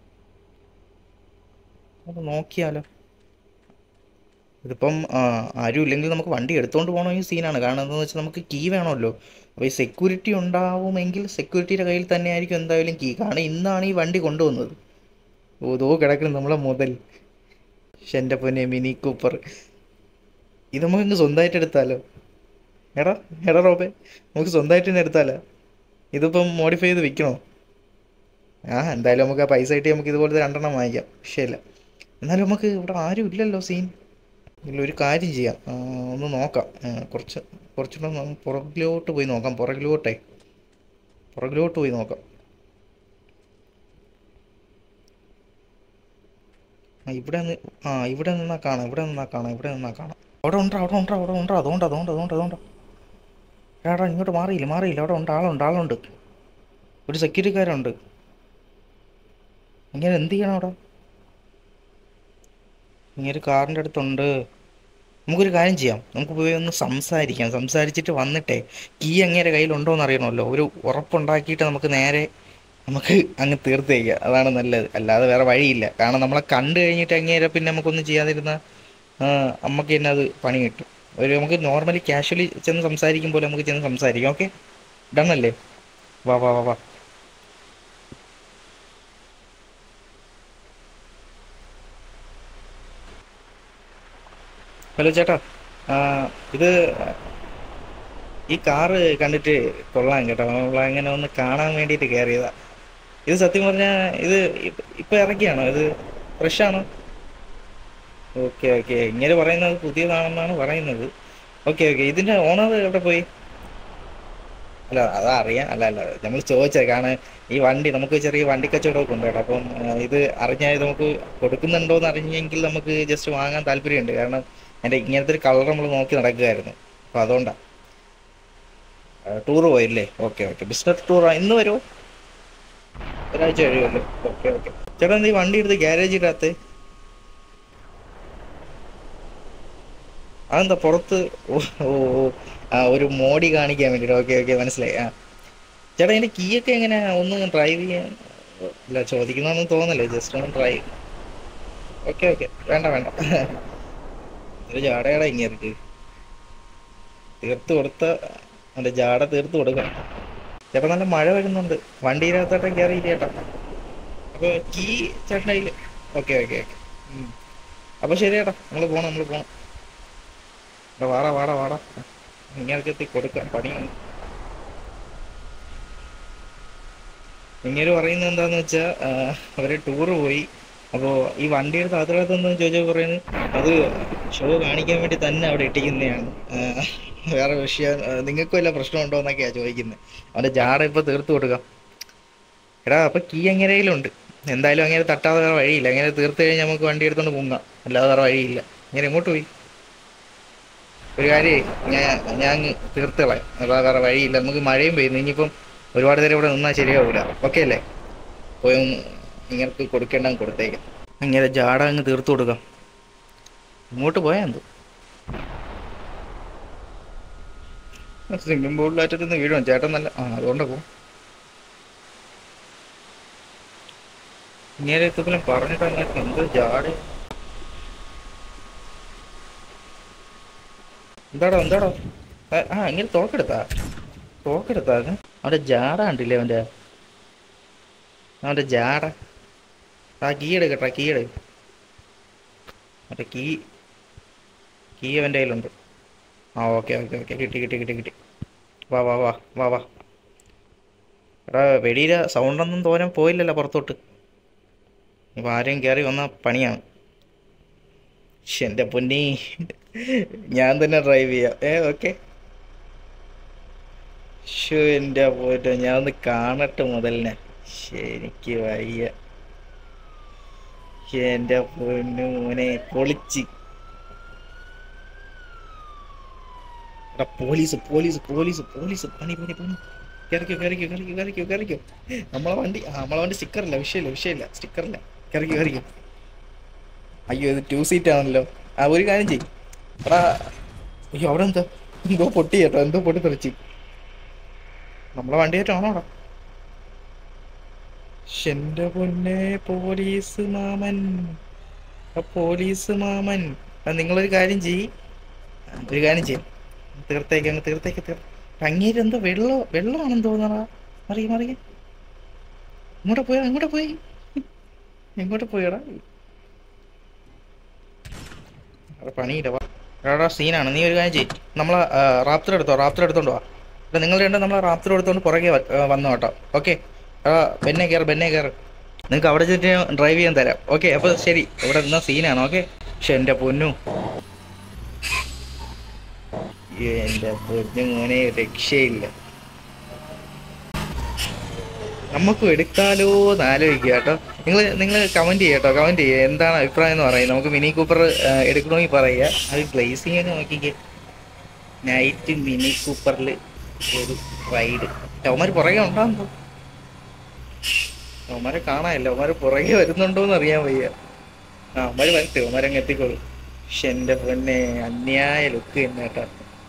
അത് നോക്കിയാലോ ഇതിപ്പം ആ, ആരും ഇല്ലെങ്കിൽ നമുക്ക് വണ്ടി എടുത്തുകൊണ്ട് പോകണമെങ്കിൽ സീനാണ് കാരണം എന്താണെന്ന് വെച്ചാൽ നമുക്ക് കീ വേണമല്ലോ അപ്പോൾ ഈ സെക്യൂരിറ്റി ഉണ്ടാവുമെങ്കിൽ സെക്യൂരിറ്റിയുടെ കയ്യിൽ തന്നെ ആയിരിക്കും എന്തായാലും കീ കാരണം ഇന്നാണ് ഈ വണ്ടി കൊണ്ടുവന്നത് ഓ ദോ കിടക്കുന്നു നമ്മളെ മുതൽ പക്ഷെ എൻ്റെ പൊന്നെ മിനി കൂപ്പർ ഇത് നമുക്ക് ഇങ്ങ് സ്വന്തമായിട്ട് എടുത്താലോ എടാ എടാ റോബേ നമുക്ക് സ്വന്തമായിട്ട് തന്നെ എടുത്താലോ ഇതിപ്പം മോഡിഫൈ ചെയ്ത് വിൽക്കണോ ആ എന്തായാലും നമുക്ക് ആ പൈസ കിട്ടി നമുക്ക് ഇതുപോലത്തെ രണ്ടെണ്ണം വാങ്ങിക്കാം വിഷയമില്ല എന്നാലും നമുക്ക് ഇവിടെ ആരും ഇല്ലല്ലോ സീൻ ഇല്ല ഒരു കാര്യം ചെയ്യാം ആ, ഒന്ന് നോക്കാം ആ, കുറച്ച് കുറച്ചുകൂടെ നമുക്ക് പുറകിലോട്ട് പോയി നോക്കാം പുറകിലോട്ടേ പുറകിലോട്ട് പോയി നോക്കാം ആ ഇവിടെ നിന്ന് ആ ഇവിടെ നിന്നാ കാണാം ഇവിടെ നിന്നാ കാണാം ഇവിടെ നിന്നാ കാണാം അവിടെ ഉണ്ടോ അവിടെ ഉണ്ടോ അവിടെ ഉണ്ടോ അതുകൊണ്ട് അതുകൊണ്ട് അതുകൊണ്ട് അതുകൊണ്ട് എടാ ഇങ്ങോട്ട് മാറിയില്ല മാറിയില്ല അവിടെ ഉണ്ട് ആളുണ്ട് ആളുണ്ട് ഒരു സെക്യൂരിറ്റിക്കാരുണ്ട് ഇങ്ങനെ എന്ത് ചെയ്യണം അവിടെ ഇങ്ങനെ ഒരു കാറിൻ്റെ അടുത്തുണ്ട് നമുക്കൊരു കാര്യം ചെയ്യാം നമുക്ക് പോയി ഒന്ന് സംസാരിക്കാം സംസാരിച്ചിട്ട് വന്നിട്ടേ കീ അങ്ങേരെ കയ്യിലുണ്ടോ എന്ന് അറിയണമല്ലോ ഒരു ഉറപ്പുണ്ടാക്കിയിട്ട് നമുക്ക് നേരെ നമുക്ക് അങ്ങ് തീർത്ത് വയ്ക്കുക അതാണ് നല്ലത് അല്ലാതെ വേറെ വഴിയില്ല കാരണം നമ്മളെ കണ്ടു കഴിഞ്ഞിട്ട് അങ്ങേരെ പിന്നെ നമുക്കൊന്നും ചെയ്യാതിരുന്ന നമുക്ക് തന്നെ അത് പണി കിട്ടും ഒരു നമുക്ക് നോർമലി കാഷ്വലി ചെന്ന് സംസാരിക്കും പോലെ നമുക്ക് ചെന്ന് സംസാരിക്കാം ഓക്കെ ഡൺ അല്ലേ വാ വാ വാ വാ ഹലോ ചേട്ടാ ആ, ഇത് ഈ കാറ് കണ്ടിട്ട് കൊള്ളാം കേട്ടോ നമ്മൾ അങ്ങനെ ഒന്ന് കാണാൻ വേണ്ടിയിട്ട് കയറിയതാ ഇത് സത്യം പറഞ്ഞാൽ ഇത് ഇപ്പ- ഇപ്പൊ ഇറക്കിയാണോ ഇത് ഫ്രഷ് ആണോ ഓക്കെ ഓക്കെ ഇങ്ങനെ പറയുന്നത് പുതിയതാണെന്നാണ് പറയുന്നത് ഓക്കെ ഓക്കെ ഇതിന്റെ ഓണർ എവിടെ പോയി അല്ല അതാ അറിയാം അല്ല അല്ല നമ്മൾ ചോദിച്ചത് കാരണം ഈ വണ്ടി നമുക്ക് ചെറിയ വണ്ടി കച്ചവടമൊക്കെ ഉണ്ട് കേട്ടോ അപ്പം ആ, ഇത് അറിഞ്ഞാൽ ഇത് നമുക്ക് കൊടുക്കുന്നുണ്ടോ എന്ന് അറിഞ്ഞെങ്കിൽ നമുക്ക് ജസ്റ്റ് വാങ്ങാൻ താല്പര്യമുണ്ട് കാരണം എൻ്റെ ഇങ്ങനത്തെ ഒരു കളർ നമ്മൾ നോക്കി നടക്കുകയായിരുന്നു അപ്പോൾ അതുകൊണ്ടാണ് ടൂർ പോയില്ലേ ഓക്കെ ഓക്കെ ബിസിനസ് ടൂറാ ഇന്ന് വരുമോ ഒരാഴ്ച കഴിയുമല്ലോ ഓക്കെ ഓക്കെ ചേട്ടാ എന്താ ഈ വണ്ടി എടുത്ത് ഗ്യാരേജ് ഇടാത്ത അതെന്താ പുറത്ത് ഓ ഓ ഓ, ആ ഒരു മോഡി കാണിക്കാൻ വേണ്ടിയിട്ട് ഓക്കെ ഓക്കെ മനസ്സിലായി ആ ചേട്ടാ എൻ്റെ കീ ഒക്കെ എങ്ങനെ ഒന്ന് ഡ്രൈവ് ചെയ്യാൻ ഇല്ല ചോദിക്കുന്നൊന്നും തോന്നല്ലേ ജസ്റ്റ് ഒന്ന് ഡ്രൈവ് ഓക്കെ ഓക്കെ വേണ്ട വേണ്ട ഒരു ജാടയാടാ ഇങ്ങനെ തീർത്ത് കൊടുത്ത അവൻ്റെ ജാട തീർത്ത് കൊടുക്കാം ചേട്ടാ നല്ല മഴ വരുന്നുണ്ട് വണ്ടിയിനകത്തോട്ട് കയറി ചേട്ടാ അപ്പോൾ കീ ചേട്ടൻ്റെ കയ്യിൽ ഓക്കെ ഓക്കെ ഓക്കെ അപ്പോൾ ശരി ചേട്ടാ നമ്മൾ പോകണം നമ്മൾ പോകണം എടാ വാടാ വാടാ വാടാ ഇങ്ങനെ എത്തി കൊടുക്കാം പണിയാണ് ഇങ്ങനെ പറയുന്നത് എന്താന്ന് വെച്ചാൽ അവര് ടൂറ് പോയി അപ്പോൾ ഈ വണ്ടിയുടെ താത്തകത്തൊന്നും ചോദിച്ചാൽ പറയുന്നത് അത് ഷോ കാണിക്കാൻ വേണ്ടി തന്നെ അവിടെ ഇട്ടിക്കുന്നതാണ് ആ, വേറെ വിഷയം ആ, നിങ്ങൾക്കും വല്ല പ്രശ്നമുണ്ടോ എന്നൊക്കെയാ ചോദിക്കുന്നത് അവൻ്റെ ജാട ഇപ്പോൾ തീർത്ത് കൊടുക്കാം എടാ അപ്പോൾ കീ എങ്ങനെയിലുണ്ട് എന്തായാലും അങ്ങനെ തട്ടാതെ വേറെ വഴിയില്ല അങ്ങനെ തീർത്ത് കഴിഞ്ഞാൽ നമുക്ക് വണ്ടി എടുത്തോണ്ട് പൊങ്ങാം അല്ലാതെ വേറെ വഴിയില്ല ഇങ്ങനെ എങ്ങോട്ട് പോയി ഒരു കാര്യം ഞാൻ ഞാൻ അങ്ങ് തീർത്ത് കളയാം അല്ലാതെ വേറെ വഴിയില്ല നമുക്ക് മഴയും പെയ്യുന്നു ഇനിയിപ്പം ഒരുപാട് നേരം ഇവിടെ നിന്നാൽ ശരിയാവില്ല ഓക്കെ അല്ലേ പോയി ഒന്ന് ഇങ്ങനെ കൊടുക്കേണ്ട കൊടുത്തേക്കാം ഇങ്ങനെ ജാട അങ്ങ് തീർത്ത് കൊടുക്കാം ഇങ്ങോട്ട് പോയാ എന്തോ സ്വിമ്മിംഗ് പൂളിലാറ്റത്ത് നിന്ന് വീഴും ചേട്ടൻ നല്ല ആ അതുകൊണ്ട് പോകും ഇങ്ങനെ എത്തുമ്പോഴും പറഞ്ഞിട്ട് അങ്ങനെ എന്ത് ജാട എന്താടോ എന്താടോ ആ, ആ ഇങ്ങനെ തോക്കെടുത്താ തോക്കെടുത്താ അത്? അവന്റെ ജാട കണ്ടില്ലേ അവന്റെ അവന്റെ ജാട ആ കീ എടുക്കട്ടാ കീ എടുക്ക മറ്റേ കീ കീ അവൻ്റെ കയ്യിലുണ്ട് ആ ഓക്കെ ഓക്കെ ഓക്കെ കിട്ടി കിട്ടി കിട്ടി കിട്ടി വാ വാ വാ വാ വാ എടാ വെളിയിലെ സൗണ്ടൊന്നും തോരാൻ പോയില്ലല്ലോ പുറത്തോട്ട് ഇപ്പം ആരെയും കയറി വന്ന പണിയാണ് ശ്ശെ, എൻ്റെ പൊന്നി ഞാൻ തന്നെ ഡ്രൈവ് ചെയ്യാം ഏ ഓക്കെ ഷോ എൻ്റെ പോയിട്ട് ഞാൻ ഒന്ന് കാണട്ടെ മുതലിനെ ശ്ശെ, എനിക്ക് വയ്യ എൻ്റെ പൊന്നു മോനെ പൊളിച്ച് എടാ പോലീസ് പോലീസ് പോലീസ് പോലീസ് പണി പണി പണി കയറിക്കോ കയറിക്കോ കയറിക്കോ കയറിക്കോ കയറിക്കോ നമ്മളെ വണ്ടി ആ നമ്മളെ വണ്ടി സ്റ്റിക്കറില്ല വിഷയമില്ല വിഷയമില്ല സ്റ്റിക്കറില്ല കയറിക്കോ കയറിക്കോ അയ്യോ ഇത് ടു സീറ്റ് ആണല്ലോ ആ ഒരു കാര്യം ചെയ്യും എടാ അയ്യോ അവിടെ എന്താ എന്തോ പൊട്ടി കേട്ടോ എന്തോ പൊട്ടി തെറിച്ച് നമ്മളെ വണ്ടിയായിട്ടാണോടാ എന്റെ പൊന്നെ പോലീസ് മാമൻ ആ പോലീസ് മാമൻ ആ നിങ്ങളൊരു കാര്യം ചെയ്യ് ആ, ഒരു കാര്യം ചെയ്യും തീർത്തേക്ക് അങ്ങ് തീർത്തേക്ക് തീർ അങ്ങേര് എന്തോ വെള്ളം വെള്ളമാണെന്ന് തോന്നണ മറിയ മറിയ ഇങ്ങോട്ട് പോയാ എങ്ങോട്ട് പോയി എങ്ങോട്ട് പോയടാ അവിടെ പണിയില്ല വാ എടാ സീനാണ് നീ ഒരു കാര്യം ചെയ്യ് നമ്മളെ റാപ്റ്റർ എടുത്തോ റാപ്റ്റർ എടുത്തോണ്ട് വാ എടാ നിങ്ങൾ രണ്ടും നമ്മളെ റാപ്റ്റർ എടുത്തോണ്ട് പുറകെ വ- ആ, വന്നു കേട്ടോ ഓക്കെ എടാ ബെന്നെ കയറ് ബെന്നെ കയറ് നിങ്ങൾക്ക് അവിടെ ചെന്നിട്ട് ഡ്രൈവ് ചെയ്യാൻ തരാം ഓക്കെ അപ്പോൾ ശരി ഇവിടെ നിന്ന സീനാണ് ഓക്കെ പക്ഷെ എൻ്റെ പൊന്നു എൻ്റെ പൊന്നു മോനെ രക്ഷയില്ല നമുക്കും എടുത്താലോ എന്ന് ആലോചിക്കുക കേട്ടോ നിങ്ങൾ നിങ്ങൾ കമൻറ്റ് ചെയ്യുക കേട്ടോ കമൻറ്റ് ചെയ്യുക എന്താണ് അഭിപ്രായം എന്ന് പറയും നമുക്ക് മിനി കൂപ്പർ എടുക്കണമെങ്കിൽ പറയുക അത് ഗ്ലേസിങ് ഒക്കെ നോക്കിക്കേ നൈറ്റ് മിനി കൂപ്പറിൽ ഒരു റൈഡ് അവന്മാർ പുറകെ ഉണ്ടാകുമ്പോൾ അവന്മാരെ കാണാനില്ല അവന്മാർ പുറകെ വരുന്നുണ്ടോ എന്ന് അറിയാൻ വയ്യ ആ അവന്മാർ വരട്ടെ അവന്മാരങ്ങ് എത്തിക്കോളും പക്ഷെ എൻ്റെ പൊന്നെ അന്യായ ലുക്ക് തന്നെ കേട്ടോ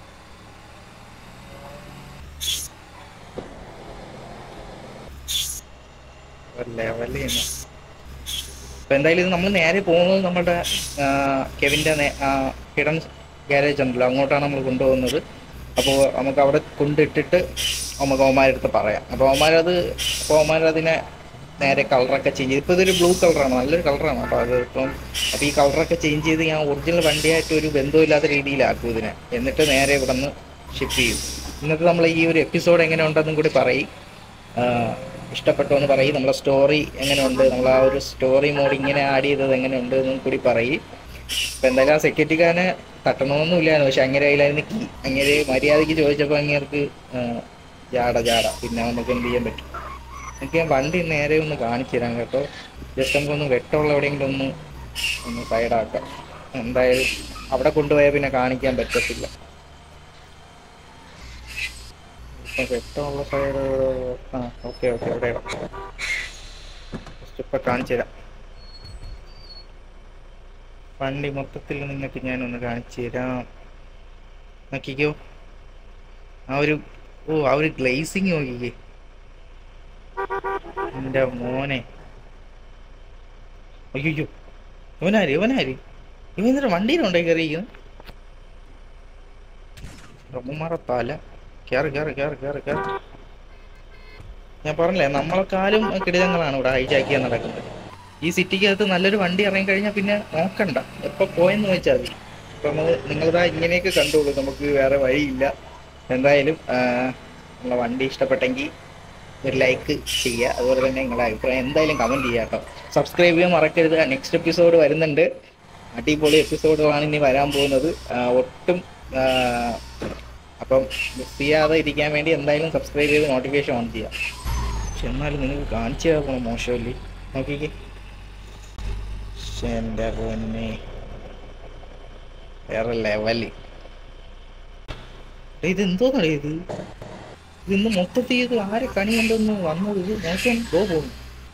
ലെവല് തന്നെ അപ്പൊ എന്തായാലും ഇത് നമ്മൾ നേരെ പോകുന്നത് നമ്മുടെ ആ, കെവിന്റെ ഹിഡൻ ഗ്യാരേജ് ഉണ്ടല്ലോ അങ്ങോട്ടാണ് നമ്മൾ കൊണ്ടുപോകുന്നത് അപ്പോൾ നമുക്ക് അവിടെ കൊണ്ടിട്ടിട്ട് നമുക്ക് അവന്മാരടുത്ത് പറയാം അപ്പോൾ അവന്മാരത് അപ്പോൾ അവന്മാരതിനെ നേരെ കളറൊക്കെ ചേഞ്ച് ചെയ്ത് ഇപ്പോൾ ഇതൊരു ബ്ലൂ കളറാണ് നല്ലൊരു കളറാണ് അപ്പോൾ അത് ഇപ്പം അപ്പോൾ ഈ കളറൊക്കെ ചേഞ്ച് ചെയ്ത് ഞാൻ ഒറിജിനൽ വണ്ടിയായിട്ട് ഒരു ബന്ധമില്ലാത്ത രീതിയിലാക്കും ഇതിനെ എന്നിട്ട് നേരെ ഇവിടെ നിന്ന് ഷിപ്പ് ചെയ്യും ഇന്നത്തെ നമ്മൾ ഈ ഒരു എപ്പിസോഡ് എങ്ങനെ ഉണ്ടെന്നും കൂടി പറയും ആഹ് ഇഷ്ടപ്പെട്ടോ എന്ന് പറയും നമ്മളെ സ്റ്റോറി എങ്ങനെയുണ്ട് നമ്മൾ ആ ഒരു സ്റ്റോറി മോഡ് ഇങ്ങനെ ആഡ് ചെയ്തത് എങ്ങനെയുണ്ട് എന്നും കൂടി പറയും അപ്പം എന്തായാലും ആ സെക്യൂരിറ്റിക്കാരനെ തട്ടണമെന്നും ഇല്ലായിരുന്നു പക്ഷെ അങ്ങനെ അതിലായിരുന്നു കീ അങ്ങനെ മര്യാദയ്ക്ക് ചോദിച്ചപ്പോൾ അങ്ങേർക്ക് ആഹ് ജാട ജാട പിന്നെ നമുക്ക് എന്ത് ചെയ്യാൻ പറ്റും എനിക്ക് ഞാൻ വണ്ടി നേരെ ഒന്ന് കാണിച്ചു തരാം കേട്ടോ ജസ്റ്റ് നമുക്കൊന്ന് വെട്ടമുള്ള എവിടെയെങ്കിലും ഒന്ന് ഒന്ന് സൈഡാക്കാം എന്തായാലും അവിടെ കൊണ്ടുപോയാൽ പിന്നെ കാണിക്കാൻ പറ്റത്തില്ല ഇപ്പൊ വെട്ടമുള്ള സൈഡ് ആ ഓക്കെ ഓക്കെ അവിടെ ഇടാം ജസ്റ്റ് ഇപ്പം കാണിച്ചു തരാം വണ്ടി മൊത്തത്തിൽ നിങ്ങൾക്ക് ഞാനൊന്ന് കാണിച്ചു തരാം നോക്കിക്കോ ആ ഒരു ഓ ആ ഒരു ഗ്ലേസിങ് നോക്കിക്കേ എൻ്റെ മോനെ അയ്യോ ഇവനാര് ഇവനാര് ഇവൻ എന്നിട്ട് വണ്ടിയിലുണ്ടോ കയറിയിരിക്കുന്നത് റമ്മുമാറ തല കയറി കയറി കയറി കയറി കയറി ഞാൻ പറഞ്ഞില്ലേ നമ്മളെക്കാളും കിടിലങ്ങളാണ് ഇവിടെ ഹൈജാക്കിയാൽ നടക്കുന്നത് ഈ സിറ്റിക്കകത്ത് നല്ലൊരു വണ്ടി ഇറങ്ങി കഴിഞ്ഞാൽ പിന്നെ നോക്കണ്ട എപ്പോ പോയെന്ന് വെച്ചാൽ മതി അപ്പൊ നമ്മൾ നിങ്ങളിതാ ഇങ്ങനെയൊക്കെ കണ്ടോളൂ നമുക്ക് വേറെ വഴിയില്ല എന്തായാലും ആ, നമ്മളെ വണ്ടി ഇഷ്ടപ്പെട്ടെങ്കിൽ ഒരു ലൈക്ക് ചെയ്യുക അതുപോലെ തന്നെ നിങ്ങളുടെ അഭിപ്രായം എന്തായാലും കമൻറ്റ് ചെയ്യുക കേട്ടോ സബ്സ്ക്രൈബ് ചെയ്യാൻ മറക്കരുത് നെക്സ്റ്റ് എപ്പിസോഡ് വരുന്നുണ്ട് അടിപൊളി എപ്പിസോഡുകളാണ് ഇനി വരാൻ പോകുന്നത് ആ, ഒട്ടും ആ, അപ്പം മിസ് ചെയ്യാതെ ഇരിക്കാൻ വേണ്ടി എന്തായാലും സബ്സ്ക്രൈബ് ചെയ്ത് നോട്ടിഫിക്കേഷൻ ഓൺ ചെയ്യാം പക്ഷെ എന്നാലും നിങ്ങൾക്ക് കാണിച്ചു തരാൻ മോശമല്ലേ നോക്കിക്കേ ശ്ശെ, എൻ്റെ പൊന്നെ വേറെ ലെവല് ഇത് എന്തോന്നറിയ ഇത് ഇന്ന് മൊത്തത്തിൽ ഇത് ആരെ കണി കൊണ്ടൊന്ന് വന്നത് ഇത് നോക്കാൻ ഗോ പോകുന്നു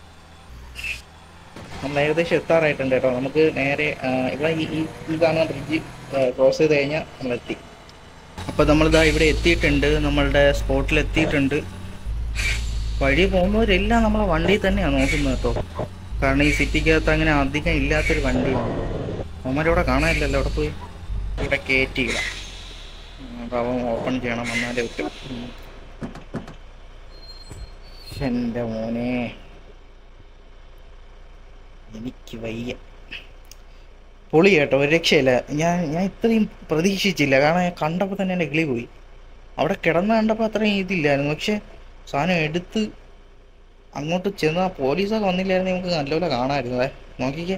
നമ്മൾ ഏകദേശം എത്താറായിട്ടുണ്ട് കേട്ടോ നമുക്ക് നേരെ ആ, ഇവിടെ ഈ ഈ- ഈ കാണുന്ന ബ്രിഡ്ജ് ക്രോസ് ചെയ്ത് കഴിഞ്ഞാൽ നമ്മൾ എത്തി അപ്പോൾ നമ്മളിതാ ഇവിടെ എത്തിയിട്ടുണ്ട് നമ്മളുടെ സ്പോട്ടിൽ എത്തിയിട്ടുണ്ട് വഴി പോകുന്നവരെല്ലാം നമ്മളെ വണ്ടിയിൽ തന്നെയാണ് നോക്കുന്നത് കേട്ടോ കാരണം ഈ സിറ്റിക്കകത്ത് അങ്ങനെ അധികം ഇല്ലാത്തൊരു വണ്ടിയാണ് അവന്മാരിവിടെ കാണാനില്ലല്ലോ അവിടെ പോയി ഇവിടെ കയറ്റിയില്ല അപ്പോൾ അവൻ ഓപ്പൺ ചെയ്യണം വന്നാലേ പറ്റും ഉം. എൻ്റെ മോനെ എനിക്ക് വയ്യ പൊളി കേട്ടോ ഒരു രക്ഷയില്ല ഞാൻ ഞാൻ ഇത്രയും പ്രതീക്ഷിച്ചില്ല കാരണം ഞാൻ കണ്ടപ്പോൾ തന്നെ എൻ്റെ കിളി പോയി അവിടെ കിടന്ന് കണ്ടപ്പോൾ അത്രയും ഇതില്ലായിരുന്നു പക്ഷെ സാധനം എടുത്ത് അങ്ങോട്ട് ചെന്ന് ആ പോലീസൊക്കെ വന്നില്ലായിരുന്നു നമുക്ക് നല്ലപോലെ കാണാമായിരുന്നു അതെ നോക്കിക്കേ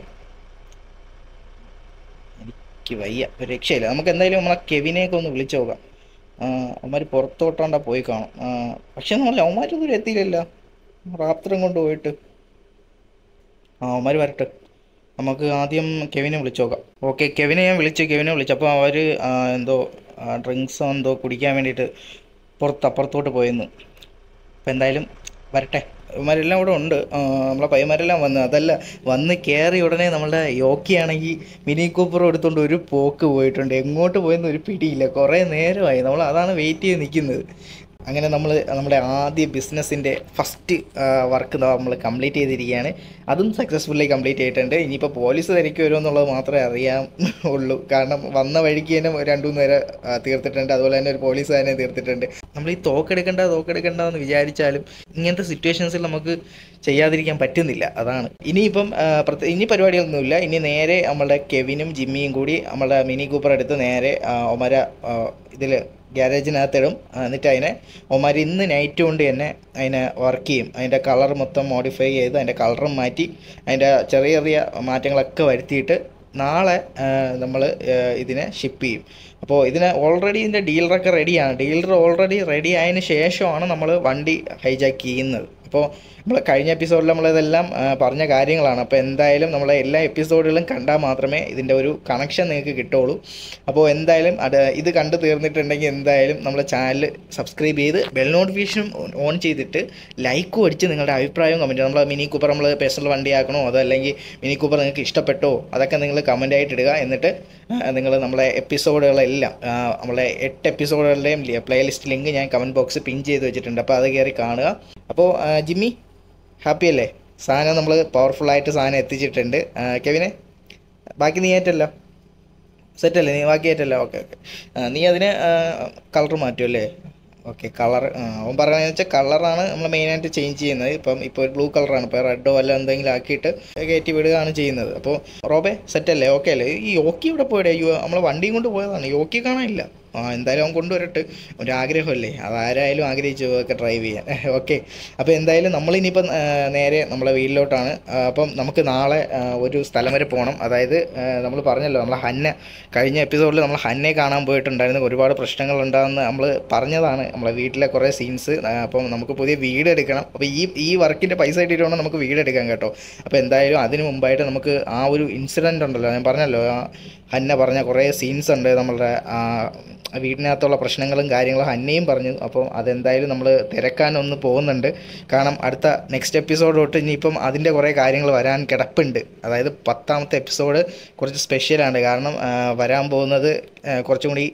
എനിക്ക് വയ്യ ഒരു രക്ഷയില്ല നമുക്ക് എന്തായാലും നമ്മളെ കെവിനെയൊക്കെ ഒന്ന് വിളിച്ചു നോക്കാം അവന്മാർ പുറത്തോട്ടാണ്ടാ പോയി കാണും ആ, പക്ഷെ നമ്മൾ അവന്മാരൊന്നും എത്തിയില്ലല്ലോ റാപ്തരം കൊണ്ട് പോയിട്ട് ആ അവന്മാർ വരട്ടെ നമുക്ക് ആദ്യം കെവിനെ വിളിച്ചു നോക്കാം ഓക്കെ കെവിനെ ഞാൻ വിളിച്ചു കെവിനെ വിളിച്ചു അപ്പോൾ അവർ എന്തോ ഡ്രിങ്ക്സോ എന്തോ കുടിക്കാൻ വേണ്ടിയിട്ട് പുറത്ത് അപ്പുറത്തോട്ട് പോയെന്ന് അപ്പോൾ എന്തായാലും വരട്ടെ ഇവന്മാരെല്ലാം ഇവിടെ ഉണ്ട് ആ, നമ്മളെ പയ്യന്മാരെല്ലാം വന്ന് അതല്ല വന്ന് കയറി ഉടനെ നമ്മളുടെ യോക്കിയാണെങ്കിൽ മിനി കൂപ്പർ എടുത്തുകൊണ്ട് ഒരു പോക്ക് പോയിട്ടുണ്ട് എങ്ങോട്ട് പോയെന്ന് ഒരു പിടിയില്ല കുറേ നേരമായി നമ്മൾ അതാണ് വെയിറ്റ് ചെയ്ത് നിൽക്കുന്നത് അങ്ങനെ നമ്മൾ നമ്മുടെ ആദ്യ ബിസിനസ്സിൻ്റെ ഫസ്റ്റ് വർക്ക് നമ്മൾ കംപ്ലീറ്റ് ചെയ്തിരിക്കുകയാണ് അതും സക്സസ്ഫുള്ളി കംപ്ലീറ്റ് ചെയ്തിട്ടുണ്ട് ഇനിയിപ്പോൾ പോലീസ് തിരക്കി വരുമോ എന്നുള്ളത് മാത്രമേ അറിയാൻ ഉള്ളൂ കാരണം വന്ന വഴിക്ക് തന്നെ രണ്ടു മൂന്ന് പേരെ ആ, തീർത്തിട്ടുണ്ട് അതുപോലെ തന്നെ ഒരു പോലീസ് തന്നെ തീർത്തിട്ടുണ്ട് നമ്മൾ ഈ തോക്കെടുക്കണ്ട തോക്കെടുക്കണ്ട എന്ന് വിചാരിച്ചാലും ഇങ്ങനത്തെ സിറ്റുവേഷൻസിൽ നമുക്ക് ചെയ്യാതിരിക്കാൻ പറ്റുന്നില്ല അതാണ് ഇനിയിപ്പം ആ, പ്രത്യേക ഇനി പരിപാടികളൊന്നുമില്ല ഇനി നേരെ നമ്മളുടെ കെവിനും ജിമ്മിയും കൂടി നമ്മളുടെ മിനി കൂപ്പർ എടുത്ത് നേരെ ആ, ഒമര ഇതിൽ ഗ്യാരേജിനകത്തിടും ആ, എന്നിട്ട് അതിനെ ഒമാർ ഇന്ന് നൈറ്റ് കൊണ്ട് തന്നെ അതിനെ വർക്ക് ചെയ്യും അതിൻ്റെ കളർ മൊത്തം മോഡിഫൈ ചെയ്ത് അതിൻ്റെ കളറും മാറ്റി അതിൻ്റെ ചെറിയ ചെറിയ മാറ്റങ്ങളൊക്കെ വരുത്തിയിട്ട് നാളെ നമ്മൾ ഇതിനെ ഷിപ്പ് ചെയ്യും അപ്പോൾ ഇതിന് ഓൾറെഡി ഇതിൻ്റെ ഡീലറൊക്കെ റെഡിയാണ് ഡീലർ ഓൾറെഡി റെഡി ആയതിനു ശേഷമാണ് നമ്മൾ വണ്ടി ഹൈജാക്ക് ചെയ്യുന്നത് അപ്പോൾ നമ്മൾ കഴിഞ്ഞ എപ്പിസോഡിൽ നമ്മളിതെല്ലാം ആ, പറഞ്ഞ കാര്യങ്ങളാണ് അപ്പോൾ എന്തായാലും നമ്മളെ എല്ലാ എപ്പിസോഡുകളും കണ്ടാൽ മാത്രമേ ഇതിൻ്റെ ഒരു കണക്ഷൻ നിങ്ങൾക്ക് കിട്ടുള്ളൂ അപ്പോൾ എന്തായാലും അത് ഇത് കണ്ടു തീർന്നിട്ടുണ്ടെങ്കിൽ എന്തായാലും നമ്മളെ ചാനൽ സബ്സ്ക്രൈബ് ചെയ്ത് ബെൽ നോട്ടിഫിക്കേഷനും ഓൺ ചെയ്തിട്ട് ലൈക്കും അടിച്ച് നിങ്ങളുടെ അഭിപ്രായവും കമൻറ്റ് നമ്മൾ മിനി കൂപ്പർ നമ്മൾ പേഴ്സണൽ വണ്ടി ആക്കണോ അതോ അല്ലെങ്കിൽ മിനി കൂപ്പർ നിങ്ങൾക്ക് ഇഷ്ടപ്പെട്ടോ അതൊക്കെ നിങ്ങൾ കമൻ്റ് ആയിട്ട് ഇടുക എന്നിട്ട് നിങ്ങൾ നമ്മളെ എപ്പിസോഡുകളെല്ലാം ആ, നമ്മളെ എട്ട് എപ്പിസോഡുകളുടെയും പ്ലേലിസ്റ്റ് ലിങ്ക് ഞാൻ കമൻറ്റ് ബോക്സ് പിൻ ചെയ്ത് വെച്ചിട്ടുണ്ട് അപ്പോൾ അത് കയറി കാണുക അപ്പോൾ ആ, ജിമ്മി ഹാപ്പി അല്ലേ സാധനം നമ്മൾ പവർഫുള്ളായിട്ട് സാധനം എത്തിച്ചിട്ടുണ്ട് ആ, കെവിനെ ബാക്കി നീ ഏറ്റല്ലോ സെറ്റല്ലേ നീ ബാക്കി ഏറ്റല്ലോ ഓക്കെ ഓക്കെ നീ അതിന് കളർ മാറ്റും അല്ലേ ഓക്കെ കളർ അവൻ പറയുന്നത് വെച്ചാൽ കളറാണ് നമ്മൾ മെയിനായിട്ട് ചേഞ്ച് ചെയ്യുന്നത് ഇപ്പം ഇപ്പോൾ ഒരു ബ്ലൂ കളറാണ് ഇപ്പോൾ റെഡോ വല്ല എന്തെങ്കിലും ആക്കിയിട്ട് കയറ്റി വിടുകയാണ് ചെയ്യുന്നത് അപ്പോൾ റോബെ സെറ്റല്ലേ ഓക്കെ അല്ലേ ഈ യോക്കി ഇവിടെ പോയുടെ അയ്യോ നമ്മളെ വണ്ടിയും കൊണ്ട് പോയതാണ് യോക്കി കാണാനില്ല ആ എന്തായാലും അവൻ കൊണ്ടുവരട്ടെ ഒരു ആഗ്രഹമല്ലേ അതാരായാലും ആഗ്രഹിച്ചു ഒക്കെ ഡ്രൈവ് ചെയ്യാൻ ഓക്കെ അപ്പോൾ എന്തായാലും നമ്മളിനിയിപ്പം ആ, നേരെ നമ്മളെ വീട്ടിലോട്ടാണ് ആ, അപ്പം നമുക്ക് നാളെ ആ, ഒരു സ്ഥലം വരെ പോകണം അതായത് നമ്മൾ പറഞ്ഞല്ലോ നമ്മളെ ഹന്ന കഴിഞ്ഞ എപ്പിസോഡിൽ നമ്മൾ ഹന്നെ കാണാൻ പോയിട്ടുണ്ടായിരുന്നു ഒരുപാട് പ്രശ്നങ്ങളുണ്ടാകുന്ന നമ്മൾ പറഞ്ഞതാണ് നമ്മളെ വീട്ടിലെ കുറേ സീൻസ് അപ്പം നമുക്ക് പുതിയ വീട് എടുക്കണം അപ്പോൾ ഈ ഈ വർക്കിൻ്റെ പൈസ കിട്ടിയിട്ട് വേണം നമുക്ക് വീട് എടുക്കാൻ കേട്ടോ അപ്പോൾ എന്തായാലും അതിന് മുമ്പായിട്ട് നമുക്ക് ആ ഒരു ഇൻസിഡൻ്റ് ഉണ്ടല്ലോ ഞാൻ പറഞ്ഞല്ലോ ആ ഹന്ന പറഞ്ഞ കുറേ സീൻസ് ഉണ്ട് നമ്മളുടെ ആ വീടിനകത്തുള്ള പ്രശ്നങ്ങളും കാര്യങ്ങളും ഹന്നയും പറഞ്ഞു അപ്പോൾ അതെന്തായാലും നമ്മൾ തിരക്കാനൊന്ന് പോകുന്നുണ്ട് കാരണം അടുത്ത നെക്സ്റ്റ് എപ്പിസോഡ് തൊട്ട് ഇനിയിപ്പം അതിൻ്റെ കുറേ കാര്യങ്ങൾ വരാൻ കിടപ്പുണ്ട് അതായത് പത്താമത്തെ എപ്പിസോഡ് കുറച്ച് സ്പെഷ്യലാണ് കാരണം ആ, വരാൻ പോകുന്നത് ആ, കുറച്ചും കൂടി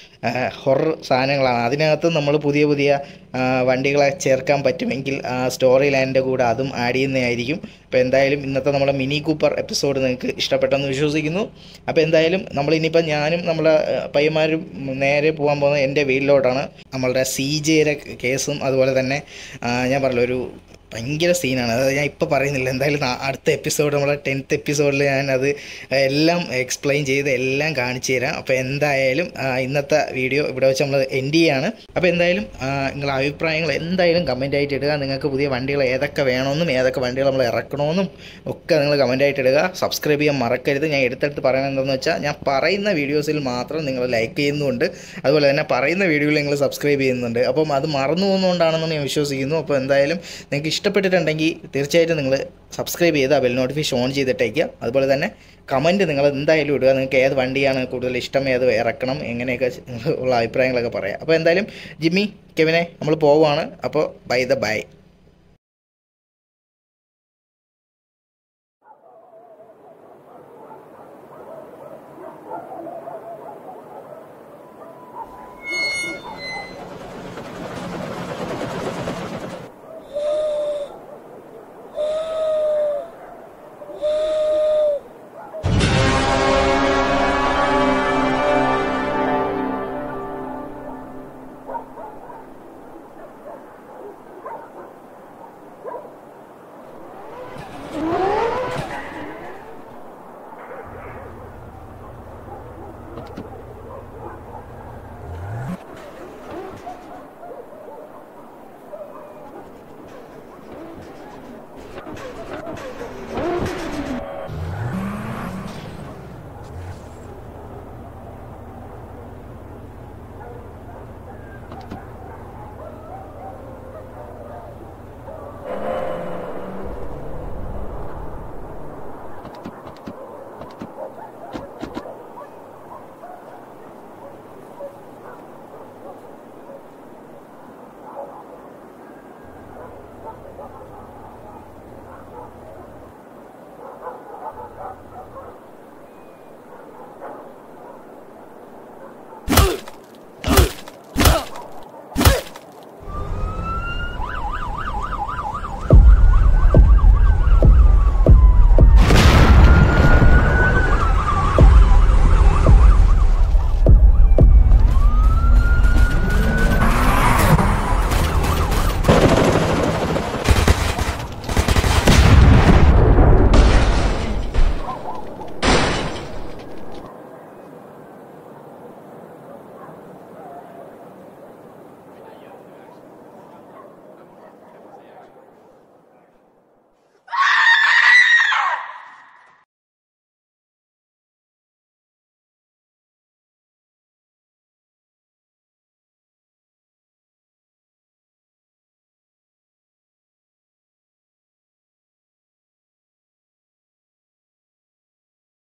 ഹൊറർ സാധനങ്ങളാണ് അതിനകത്ത് നമ്മൾ പുതിയ പുതിയ ആ, വണ്ടികളെ ചേർക്കാൻ പറ്റുമെങ്കിൽ ആ സ്റ്റോറി ലൈനിൻ്റെ കൂടെ അതും ആഡ് ചെയ്യുന്നതായിരിക്കും അപ്പോൾ എന്തായാലും ഇന്നത്തെ നമ്മുടെ മിനി കൂപ്പർ എപ്പിസോഡ് നിങ്ങൾക്ക് ഇഷ്ടപ്പെട്ടെന്ന് വിശ്വസിക്കുന്നു അപ്പോൾ എന്തായാലും നമ്മൾ ഇനിയിപ്പോൾ ഞാനും നമ്മളെ ആ, പയ്യന്മാരും നേരെ പോകാൻ പോകുന്നത് എൻ്റെ വീട്ടിലോട്ടാണ് നമ്മളുടെ സി ജെയുടെ കേസും അതുപോലെ തന്നെ ആ, ഞാൻ പറഞ്ഞല്ലോ ഒരു ഭയങ്കര സീനാണ് അത് ഞാൻ ഇപ്പോൾ പറയുന്നില്ല എന്തായാലും നാ- അടുത്ത എപ്പിസോഡ് നമ്മളെ ടെൻത്ത് എപ്പിസോഡിൽ ഞാൻ അത് എല്ലാം എക്സ്പ്ലെയിൻ ചെയ്ത് എല്ലാം കാണിച്ചു തരാം അപ്പോൾ എന്തായാലും ആ, ഇന്നത്തെ വീഡിയോ ഇവിടെ വെച്ച് നമ്മൾ എൻഡ് ചെയ്യാണ് അപ്പോൾ എന്തായാലും ആ, നിങ്ങളുടെ അഭിപ്രായങ്ങൾ എന്തായാലും കമൻ്റ് ആയിട്ട് ഇടുക നിങ്ങൾക്ക് പുതിയ വണ്ടികൾ ഏതൊക്കെ വേണമെന്നും ഏതൊക്കെ വണ്ടികൾ നമ്മൾ ഇറക്കണമെന്നും ഒക്കെ നിങ്ങൾ കമൻ്റ് ആയിട്ട് ഇടുക സബ്സ്ക്രൈബ് ചെയ്യാൻ മറക്കരുത് ഞാൻ എടുത്തെടുത്ത് പറയുന്നത് എന്താണെന്ന് വെച്ചാൽ ഞാൻ പറയുന്ന വീഡിയോസിൽ മാത്രം നിങ്ങൾ ലൈക്ക് ചെയ്യുന്നുണ്ട് അതുപോലെ തന്നെ പറയുന്ന വീഡിയോയിൽ നിങ്ങൾ സബ്സ്ക്രൈബ് ചെയ്യുന്നുണ്ട് അപ്പം അത് മറന്നു പോകുന്നതുകൊണ്ടാണെന്ന് ഞാൻ വിശ്വസിക്കുന്നു അപ്പോൾ എന്തായാലും നിങ്ങൾക്ക് ഇഷ്ടപ്പെട്ടിട്ടുണ്ടെങ്കിൽ തീർച്ചയായിട്ടും നിങ്ങൾ സബ്സ്ക്രൈബ് ചെയ്ത് ആ ബെൽ നോട്ടിഫിക്കേഷൻ ഓൺ ചെയ്തിട്ടേക്കുക അതുപോലെ തന്നെ കമൻറ്റ് നിങ്ങൾ എന്തായാലും ഇടുക നിങ്ങൾക്ക് ഏത് വണ്ടിയാണ് കൂടുതൽ ഇഷ്ടം ഏത് ഇറക്കണം എങ്ങനെയൊക്കെ ഉള്ള അഭിപ്രായങ്ങളൊക്കെ പറയാം അപ്പോൾ എന്തായാലും ജിമ്മി കെവിനെ നമ്മൾ പോവുകയാണ് അപ്പോൾ ബൈ ദ ബൈ